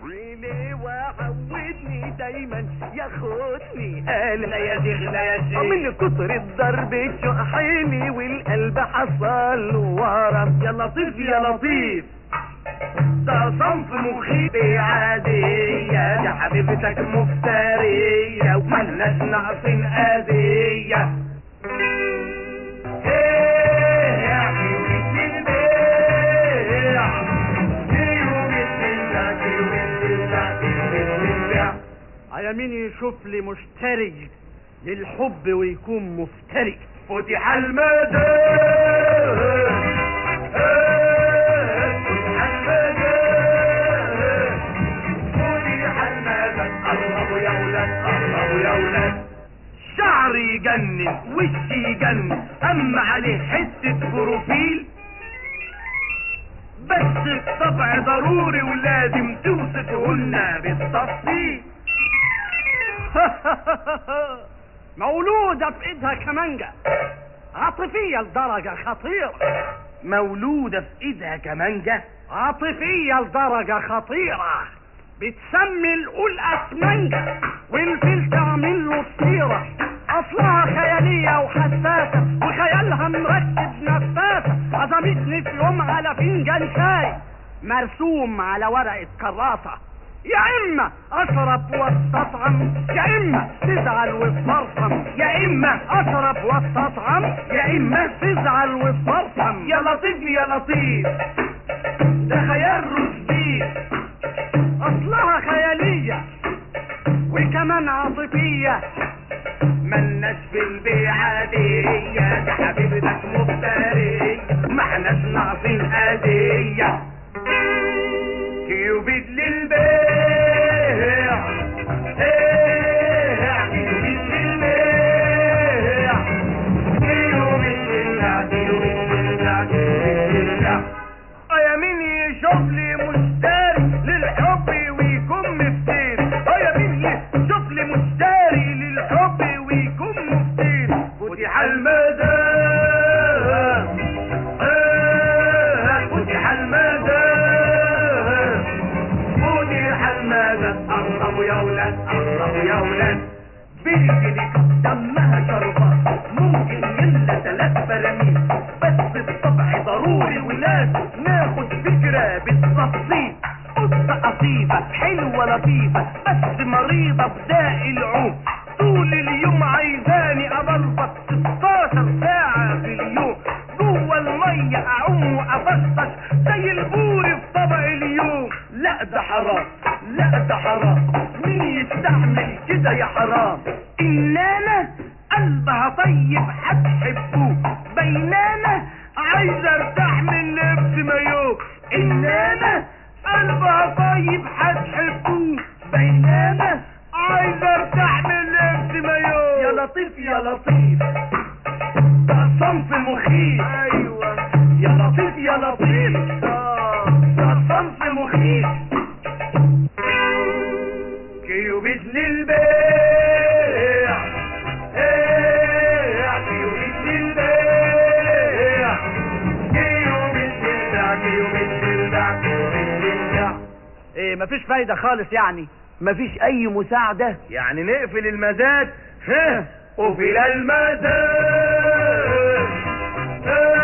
ليه وعودني دايما ياخدني قال لا يا شيخ لا يا شيخ من كتر الضرب شحيني والقلب حصل ورم يا لطيف يا لطيف ده صنف مخيف عادية يا حبيبتك مفترية ومالناش ناقصين أذية إيه يا حبيبتي البيع على مين يشوف لي مشتري للحب ويكون مفتري فتح المدى فتح المدى فتح المدى قربوا يا ولاد قربوا يا ولاد شعري يجنن وشي يجنن اما عليه حته بروفيل بس الطبع ضروري ولازم توصفهن بالتفصيل مولودة في ايدها كمانجة عاطفية لدرجة خطيرة مولودة في ايدها كمانجة عاطفية لدرجة خطيرة بتسمي القول اسمنجة والفيل تعمل له الطيرة اصلها خيالية وحساسة وخيالها مركب نفاسة عزمتني في يوم على فنجان شاي مرسوم على ورقة كراسة يا اما اشرب واستطعم يا اما تزعل وتفرطم يا اما اشرب واستطعم يا اما تزعل وتفرطم يا لطيف يا لطيف ده خيال رشدي اصلها خيالية وكمان عاطفية ملناش في البيع عادية ده حبيبتك مفترية معناش ناقصين أذية كيوبيد للبيع إيه، كيوبيد للبيع كيوبيد للبيع كيوبيد للبيع كيوبيد للبيع اه يا مين يشوف لي مشتري للحب ويكون مفتري اه يا مين يشوف لي مشتري للحب ويكون مفتري فتح المدى آه، فتح المدى فتح المدى قربوا يا ولاد قربوا يا ولاد بيجي دمها شربة ممكن يملى ثلاث براميل بس الطبع ضروري ولازم ناخد فكرة بالتفصيل قطة قصيفة حلوة لطيفة بس مريضة بداء العوم طول اليوم عايزاني أبلبط 16 ساعة في اليوم جوه المية أعوم وأفشفش زي البوري في طبق اليوم لا ده حرام لا ده حرام مين يستحمل كده يا حرام إنما قلبها طيب هتحبوه بينما عايز ارتاح من لبس مايو انما قلبها طيب هتحبوه بينما عايز ارتاح من لبس مايو يا لطيف يا لطيف ده صنف مخيف ايوه يا لطيف يا لطيف آه، ده صنف مخيف كيو بإذن البيع إيه، كيو بإذن البيع كيو بإذن البيع كيو بإذن البيع كيو بإذن البيع ايه مفيش فايدة خالص يعني مفيش اي مساعدة يعني نقفل المزاد ها قفل المزاد